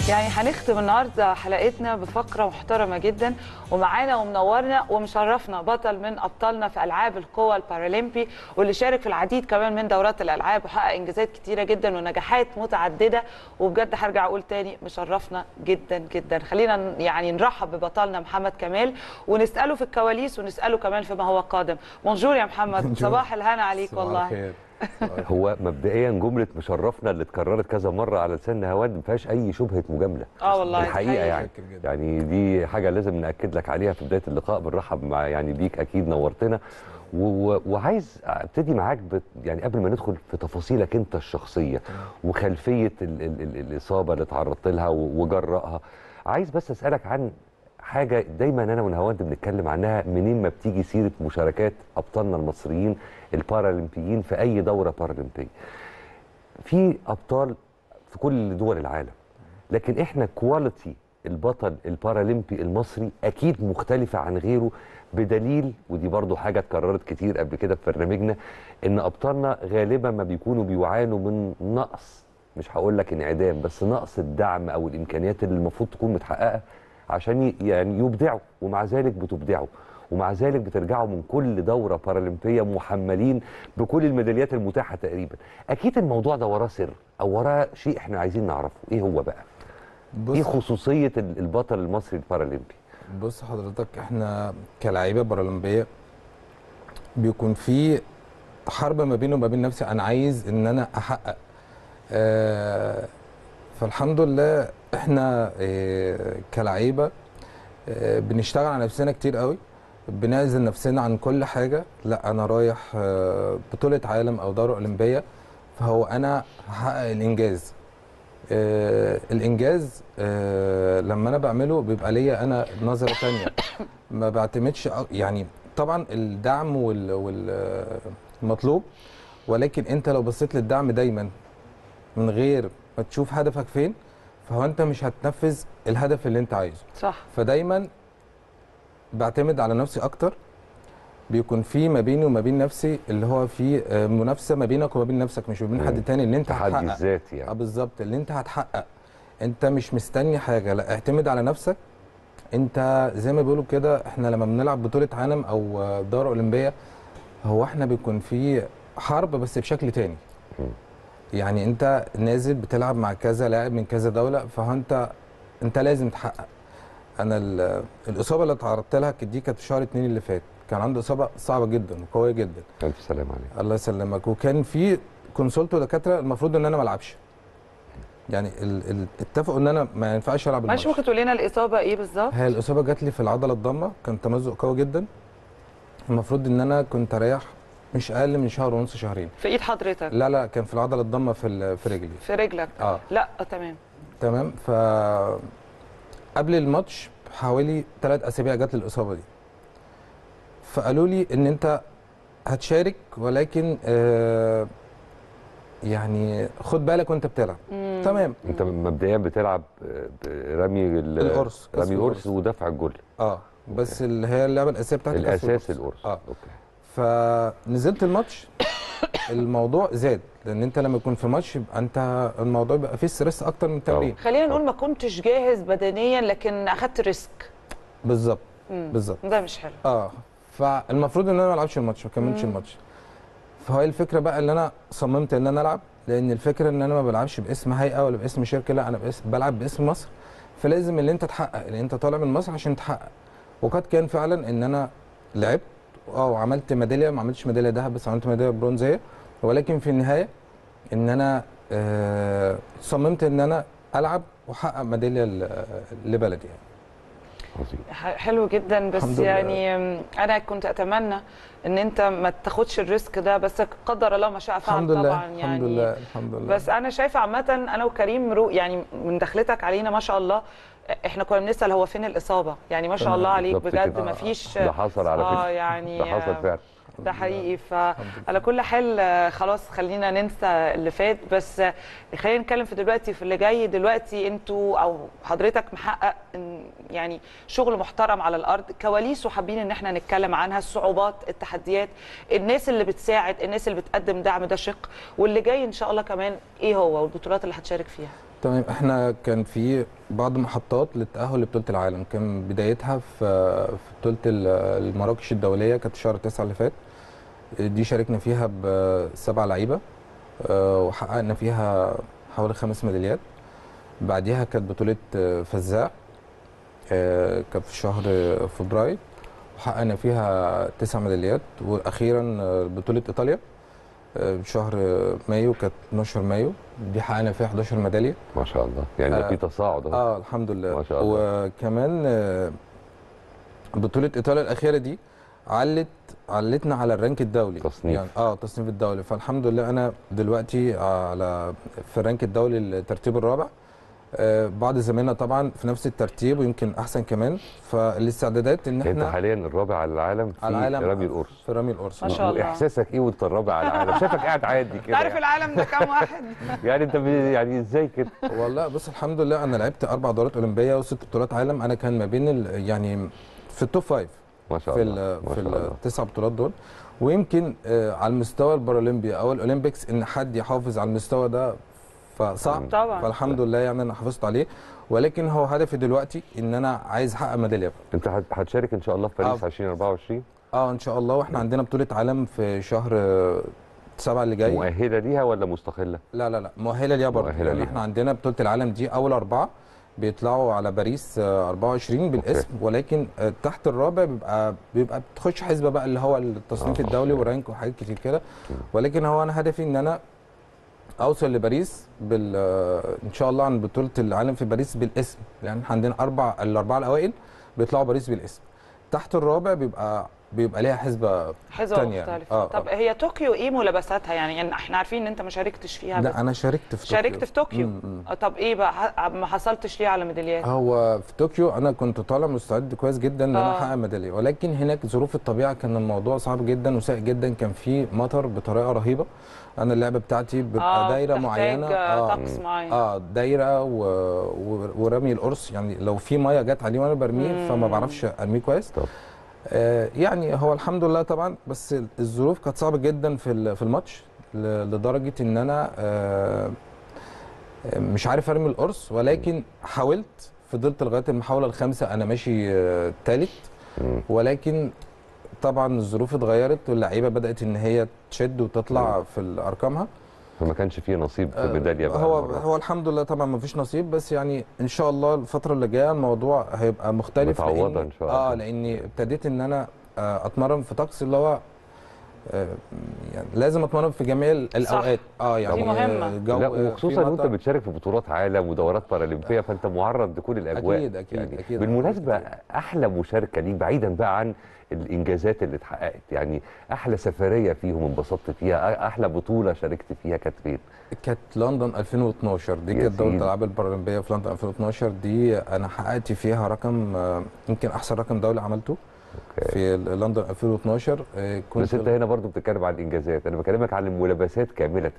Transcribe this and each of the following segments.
يعني هنختم النهارده حلقتنا بفقره محترمه جدا ومعانا ومنورنا ومشرفنا بطل من ابطالنا في العاب القوى البارالمبي واللي شارك في العديد كمان من دورات الالعاب وحقق انجازات كتيره جدا ونجاحات متعدده وبجد هرجع اقول تاني مشرفنا جدا جدا خلينا ن- يعني نرحب ببطلنا محمد كمال ونساله في الكواليس ونساله كمان فيما هو قادم بونجور يا محمد بونجور. صباح الهنا عليك صباح والله الخير. هو مبدئيا جمله مشرفنا اللي اتكررت كذا مره على لسان هواد ما فيهاش اي شبهه مجامله اه والله الحقيقه الحقيقة. يعني متشكر جدا. يعني دي حاجه لازم ناكد لك عليها في بدايه اللقاء بنرحب مع يعني بيك اكيد نورتنا و- و- وعايز ابتدي معاك بت يعني قبل ما ندخل في تفاصيلك انت الشخصيه وخلفيه ال ال ال الاصابه اللي تعرضت لها و- وجرائها عايز بس اسالك عن حاجه دايما انا ونهاوند بنتكلم عنها منين ما بتيجي سيره مشاركات ابطالنا المصريين البارالمبيين في اي دوره بارالمبيه في ابطال في كل دول العالم لكن احنا كواليتي البطل البارالمبي المصري اكيد مختلفه عن غيره بدليل ودي برضو حاجه اتكررت كتير قبل كده في برنامجنا ان ابطالنا غالبا ما بيكونوا بيعانوا من نقص مش هقول لك انعدام بس نقص الدعم او الامكانيات اللي المفروض تكون متحققه عشان ي- يعني يبدعوا ومع ذلك بتبدعوا ومع ذلك بترجعوا من كل دوره بارالمبيه محملين بكل الميداليات المتاحه تقريبا اكيد الموضوع ده وراه سر او وراه شيء احنا عايزين نعرفه ايه هو بقى ايه بص خصوصيه ال- البطل المصري البارالمبي بص حضرتك احنا كلاعيبه بارالمبيه بيكون في حرب ما بيني وما بين نفسي انا عايز ان انا احقق آه فالحمد لله احنا آه كلاعيبه آه بنشتغل على نفسنا كتير قوي بنعزل نفسنا عن كل حاجه لا انا رايح آه بطوله عالم او دوره اولمبيه فهو انا هحقق الانجاز آه الانجاز آه لما انا بعمله بيبقى ليا انا نظره تانية ما بعتمدش أ- يعني طبعا الدعم وال وال آه، مطلوب ولكن انت لو بصيت للدعم دايما من غير ما تشوف هدفك فين فهو انت مش هتنفذ الهدف اللي انت عايزه صح فدايما بعتمد على نفسي اكتر بيكون في ما بيني وما بين نفسي اللي هو في آه، منافسه ما بينك وما بين نفسك مش ما بين مم. حد تاني ان انت تحدي هتحقق الذات اه يعني بالظبط اللي انت هتحقق انت مش مستني حاجه لا اعتمد على نفسك انت زي ما بيقولوا كده احنا لما بنلعب بطوله عالم او آه، دوره اولمبيه هو احنا بيكون في حرب بس بشكل تاني مم. يعني انت نازل بتلعب مع كذا لاعب من كذا دوله فهو انت انت لازم تحقق انا ال- الاصابه اللي تعرضت لها دي كانت في شهر اتنين اللي فات كان عندي اصابه صعبه جدا وقويه جدا الف سلام عليك الله يسلمك وكان في كونسولت ودكاتره المفروض ان انا ما العبش يعني ال... ال... اتفقوا ان انا ما ينفعش العب معلش الماتش ممكن تقول لنا الاصابه ايه بالظبط هي الاصابه جات لي في العضله الضمه كان تمزق قوي جدا المفروض ان انا كنت اريح مش اقل من شهر ونص شهرين في ايد حضرتك لا لا كان في العضله الضمه في ال... في رجلي في رجلك اه لا آه، تمام تمام ف قبل الماتش بحوالي ثلاث اسابيع جات لي الاصابه دي فقالوا لي ان انت هتشارك ولكن آه يعني خد بالك وانت بتلعب مم. تمام انت مبدئيا بتلعب آه، رمي ال- القرص، كسر رمي القرص القرص. ودفع الجول اه بس اللي هي اللعبه الاساسيه بتاعتي كسر الاساس القرص. القرص اه اوكي فنزلت الماتش الموضوع زاد لان انت لما يكون في ماتش يبقى انت الموضوع بيبقى فيه ستريس اكتر من التمرين خلينا نقول ما كنتش جاهز بدنيا لكن اخدت ريسك بالظبط مم. بالظبط ده مش حلو اه فالمفروض ان انا ما العبش الماتش ما كملتش مم. الماتش فهي الفكره بقى اللي انا صممت ان انا العب لان الفكره ان انا ما بلعبش باسم هيئه ولا باسم شركه لا انا باسم بلعب باسم مصر فلازم اللي انت تحقق اللي انت طالع من مصر عشان تحقق وقد كان فعلا ان انا لعبت اه وعملت ميداليه ما عملتش ميداليه ذهب بس عملت ميداليه برونزيه ولكن في النهايه ان انا آه صممت ان انا العب واحقق ميداليه ل- لبلدي يعني عظيم ح- حلو جدا بس الحمد لله. يعني أم، انا كنت اتمنى ان انت ما تاخدش الريسك ده بس قدر الله ما شاء فعل الحمد لله طبعا يعني الحمد لله الحمد لله بس انا شايفه عامه انا وكريم رو يعني من دخلتك علينا ما شاء الله احنا كنا بنسال هو فين الاصابه يعني ما شاء تمام، الله عليك بالظبط بجد كده. ما فيش ده حصل على اه فكره يعني ده حصل فعلا ده حقيقي الحمد فعلى كل حال آه، خلاص خلينا ننسى اللي فات بس آه، خلينا نتكلم في دلوقتي في اللي جاي دلوقتي انتوا او حضرتك محقق إن- يعني شغل محترم على الارض كواليس وحابين ان احنا نتكلم عنها الصعوبات التحديات الناس اللي بتساعد الناس اللي بتقدم دعم ده شق واللي جاي ان شاء الله كمان ايه هو والبطولات اللي هتشارك فيها تمام احنا كان في بعض محطات للتأهل لبطولة العالم كان بدايتها في في بطولة ال- المراكش الدولية كانت شهر تسعة اللي فات دي شاركنا فيها بسبع لعيبة آه، وحققنا فيها حوالي خمس ميداليات بعديها كانت بطولة آه، فزاع آه، كانت في شهر فبراير وحققنا فيها تسع ميداليات واخيرا آه، بطولة ايطاليا آه، بشهر مايو كانت 12 مايو دي حققنا فيها 11 ميداليه ما شاء الله يعني ده آه، في تصاعد اهو اه الحمد لله ما شاء الله. وكمان آه، بطوله ايطاليا الاخيره دي علت علتنا على الرانك الدولي تصنيف. يعني اه تصنيف الدولي فالحمد لله انا دلوقتي على في الرانك الدولي الترتيب الرابع آه بعض زمايلنا طبعا في نفس الترتيب ويمكن احسن كمان فالاستعدادات ان انت احنا حاليا الرابع على العالم في على العالم رمي القرص في رمي القرص ما شاء الله. واحساسك ايه وانت الرابع على العالم شايفك قاعد عادي كده تعرف يعني. العالم ده كام واحد يعني انت ب- يعني ازاي كده والله بص الحمد لله انا لعبت اربع دورات اولمبيه وست بطولات عالم انا كان ما بين ال- يعني في التوب فايف ما شاء في الله ال ما في شاء الله التسع بطولات دول ويمكن آه، على المستوى البارالمبي او الاولمبيكس ان حد يحافظ على المستوى ده فصعب طبعا فالحمد لله يعني انا حافظت عليه ولكن هو هدفي دلوقتي ان انا عايز احقق ميداليه انت هت- هتشارك ان شاء الله في باريس آه. 2024 اه ان شاء الله واحنا عندنا بطوله عالم في شهر آه، سبعة اللي جاي مؤهله ليها ولا مستقله لا لا لا مؤهله ليها برضه مؤهلة يعني ليها. احنا عندنا بطوله العالم دي اول اربعه بيطلعوا على باريس آه، 24 بالاسم ولكن آه، تحت الرابع بيبقى بيبقى بتخش حسبه بقى اللي هو التصنيف آه، الدولي أوكي. والرانك وحاجات كتير كده ولكن هو انا هدفي ان انا اوصل لباريس بال آه، ان شاء الله عن بطوله العالم في باريس بالاسم يعني احنا عندنا اربع الاربعه الاوائل بيطلعوا باريس بالاسم تحت الرابع بيبقى بيبقى ليها حسبه حزبة تانية يعني. مختلفة آه، طب آه. هي طوكيو ايه ملابساتها يعني, يعني احنا عارفين ان انت ما شاركتش فيها بس لا انا شاركت في شاركت في طوكيو مم، مم. آه، طب ايه بقى ح- ما حصلتش ليه على ميداليات هو في طوكيو انا كنت طالع مستعد كويس جدا ان انا آه. احقق ميداليه ولكن هناك ظروف الطبيعه كان الموضوع صعب جدا وسيء جدا كان في مطر بطريقه رهيبه انا اللعبه بتاعتي بيبقى آه، دايره بتحتاج، معينه آه، طقس معين اه دايره و... و... ورمي القرص يعني لو في ميه جت عليه وانا برميه مم. فما بعرفش ارميه كويس طب آه يعني هو الحمد لله طبعا بس الظروف كانت صعبه جدا في ال- في الماتش ل- لدرجه ان انا آه آه، مش عارف ارمي القرص ولكن حاولت فضلت لغايه المحاوله الخامسه انا ماشي آه تالت مم. ولكن طبعا الظروف اتغيرت واللعيبه بدات ان هي تشد وتطلع في ارقامها فما كانش فيه نصيب في آه، ميداليه بقى هو المرة دي. هو الحمد لله طبعا ما فيش نصيب بس يعني ان شاء الله الفتره اللي جايه الموضوع هيبقى مختلف متعوضة لأن- إن شاء الله. اه لاني ابتديت ان انا آه اتمرن في طقس اللي هو آه يعني لازم اتمرن في جميع ال- الاوقات اه يعني دي مهمة. الجو لا في وخصوصا وانت مطر. بتشارك في بطولات عالم ودورات بارالمبيه فانت معرض لكل الاجواء أكيد، أكيد، يعني أكيد. بالمناسبه احلى مشاركه ليك بعيدا بقى عن الانجازات اللي اتحققت يعني احلى سفريه فيهم انبسطت فيها احلى بطوله شاركت فيها كانت فين كانت لندن 2012 دي يا كانت دوره سيدي. الالعاب البارالمبيه في لندن 2012 دي انا حققت فيها رقم آه، يمكن احسن رقم دولي عملته أوكي. في لندن 2012 آه، كنت بس انت هنا برضو بتتكلم عن الانجازات انا بكلمك عن الملابسات كامله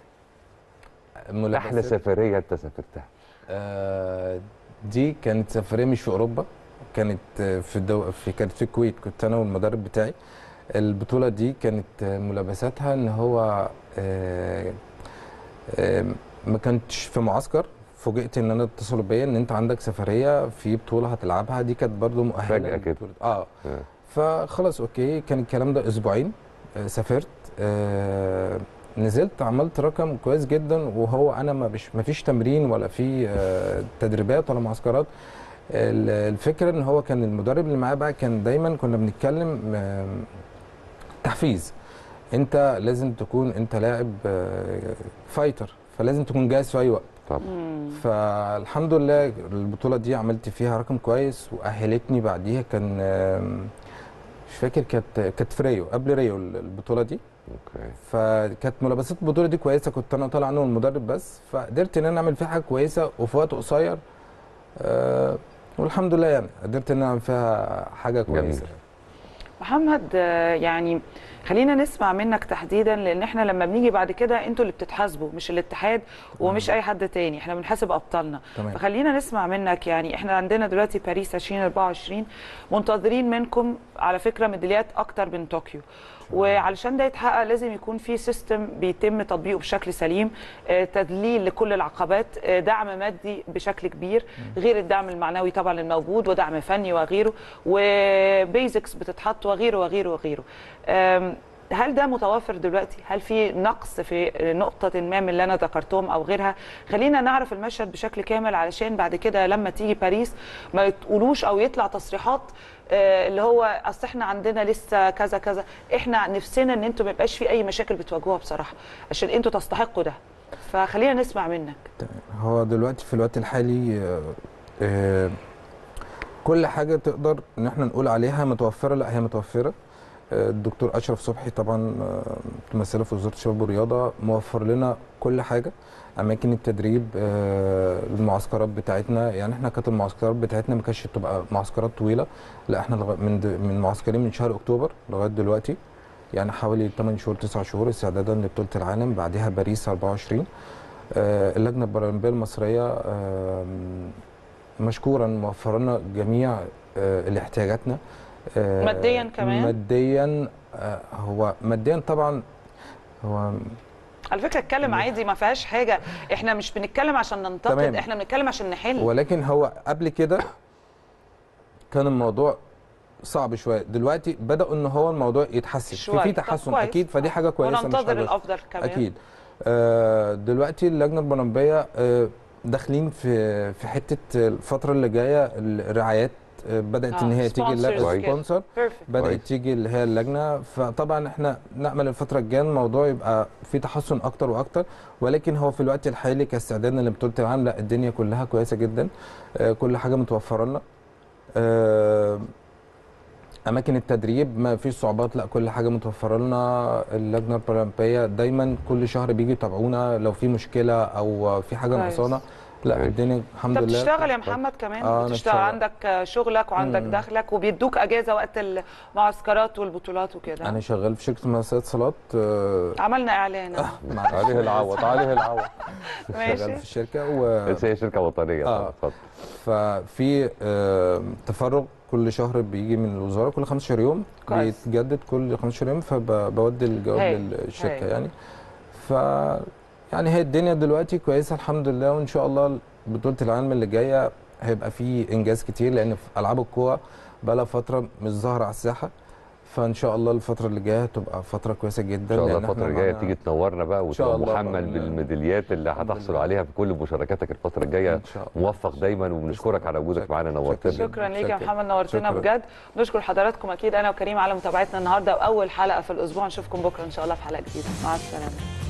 احلى ملابسات- سفريه انت سافرتها آه، دي كانت سفريه مش في اوروبا كانت آه، في الدو... في كانت في الكويت كنت انا والمدرب بتاعي البطوله دي كانت آه، ملابساتها ان هو آه، آه، ما كنتش في معسكر فوجئت ان انا اتصلوا بيا ان انت عندك سفريه في بطوله هتلعبها دي كانت برضو مؤهله فجأة كده. للبطولة. اه آه. فخلاص اوكي كان الكلام ده اسبوعين آه، سافرت آه، نزلت عملت رقم كويس جدا وهو انا ما بش ما فيش تمرين ولا في آه، تدريبات ولا معسكرات ال- الفكره ان هو كان المدرب اللي معاه بقى كان دايما كنا بنتكلم آه، تحفيز انت لازم تكون انت لاعب آه، فايتر فلازم تكون جاهز في اي وقت طب مم. فالحمد لله البطوله دي عملت فيها رقم كويس واهلتني بعديها كان آم، مش فاكر كانت كانت في ريو قبل ريو البطوله دي اوكي فكانت ملابسات البطوله دي كويسه كنت انا طالع انا والمدرب بس فقدرت ان انا اعمل فيها حاجه كويسه وفي وقت قصير آه والحمد لله يعني قدرت ان انا اعمل فيها حاجه كويسه محمد آه، يعني خلينا نسمع منك تحديدا لان احنا لما بنيجي بعد كده انتوا اللي بتتحاسبوا مش الاتحاد ومش اي حد تاني احنا بنحاسب ابطالنا تمام. فخلينا نسمع منك يعني احنا عندنا دلوقتي باريس 2024 منتظرين منكم على فكره ميداليات اكتر من طوكيو وعلشان ده يتحقق لازم يكون في سيستم بيتم تطبيقه بشكل سليم آه، تذليل لكل العقبات آه، دعم مادي بشكل كبير غير الدعم المعنوي طبعا الموجود ودعم فني وغيره وبيزكس بتتحط وغيره وغيره وغيره آم، هل ده متوفر دلوقتي؟ هل في نقص في نقطة ما من اللي أنا ذكرتهم أو غيرها؟ خلينا نعرف المشهد بشكل كامل علشان بعد كده لما تيجي باريس ما تقولوش أو يطلع تصريحات آه، اللي هو أصل إحنا عندنا لسه كذا كذا، إحنا نفسنا إن أنتوا ما يبقاش في أي مشاكل بتواجهوها بصراحة عشان أنتوا تستحقوا ده. فخلينا نسمع منك. تمام. هو دلوقتي في الوقت الحالي آه، آه، كل حاجه تقدر ان احنا نقول عليها متوفره لا هي متوفره آه، الدكتور اشرف صبحي طبعا آه، ممثله في وزاره الشباب والرياضه موفر لنا كل حاجه اماكن التدريب آه، المعسكرات بتاعتنا يعني احنا كانت المعسكرات بتاعتنا ما كانتش بتبقى معسكرات طويله لا احنا لغا- من د- من معسكرين من شهر اكتوبر لغايه دلوقتي يعني حوالي 8 شهور 9 شهور استعدادا لبطوله العالم بعدها باريس 24 آه، اللجنه البارالمبيه المصريه آم، مشكورا موفر لنا جميع آه، الاحتياجاتنا آه، مادياً كمان؟ ماديا آه، هو ماديا طبعا هو على فكرة اتكلم عادي ما فيهاش حاجة، إحنا مش بنتكلم عشان ننتقد، تمام. إحنا بنتكلم عشان نحل. ولكن هو قبل كده كان الموضوع صعب شويه دلوقتي بدأوا ان هو الموضوع يتحسن شوية. في طب تحسن كويس. اكيد فدي حاجه كويسه مش وننتظر حاجة الأفضل كمان. اكيد آه، دلوقتي اللجنه البولمبيه آه، داخلين في في حته الفتره اللي جايه الرعايات آه، بدات آه، ان هي تيجي sponsors اللجنه كده. سبونسر Perfect. بدات كويس. تيجي اللي هي اللجنه فطبعا احنا نامل الفتره الجايه الموضوع يبقى في تحسن اكتر واكتر ولكن هو في الوقت الحالي كاستعدادنا لبطوله العالم لا الدنيا كلها كويسه جدا آه، كل حاجه متوفره لنا آه، اماكن التدريب ما فيش صعوبات لا كل حاجه متوفره لنا اللجنه البارالمبيه دايما كل شهر بيجي يتابعونا لو في مشكله او في حاجه كويس. ناقصانا لا كويس. الدنيا الحمد انت لله بتشتغل يا محمد كمان آه، أنا بتشتغل بشتغل. عندك شغلك وعندك مم. دخلك وبيدوك اجازه وقت المعسكرات والبطولات وكده انا شغال في شركه مؤسسات صالات آه، عملنا اعلان معلش. عليه العوض عليه العوض شغال ماشي في الشركه و بس هي شركه وطنيه آه. طبعا اتفضل ففي آه، تفرغ كل شهر بيجي من الوزاره كل 15 يوم كويس. بيتجدد كل 15 يوم فبودي الجواب هايل. للشركه هايل. يعني ف يعني هي الدنيا دلوقتي كويسه الحمد لله وان شاء الله بطوله العالم اللي جايه هيبقى في انجاز كتير لان في العاب القوى بقى لها فتره مش ظاهره على الساحه فان شاء الله الفتره اللي جايه هتبقى فتره كويسه جدا ان شاء الله لأن إحنا الفتره الجايه معانا- تيجي تنورنا بقى شاء وتبقى الله محمل بإذن الله. بالميداليات اللي الحمد هتحصل لله. عليها في كل مشاركاتك الفتره الجايه ان شاء الله موفق دايما وبنشكرك على وجودك معانا نورتنا شكرا ليك يا شكراً. محمد نورتنا شكراً. بجد نشكر حضراتكم اكيد انا وكريم على متابعتنا النهارده واول حلقه في الاسبوع نشوفكم بكره ان شاء الله في حلقه جديده مع السلامه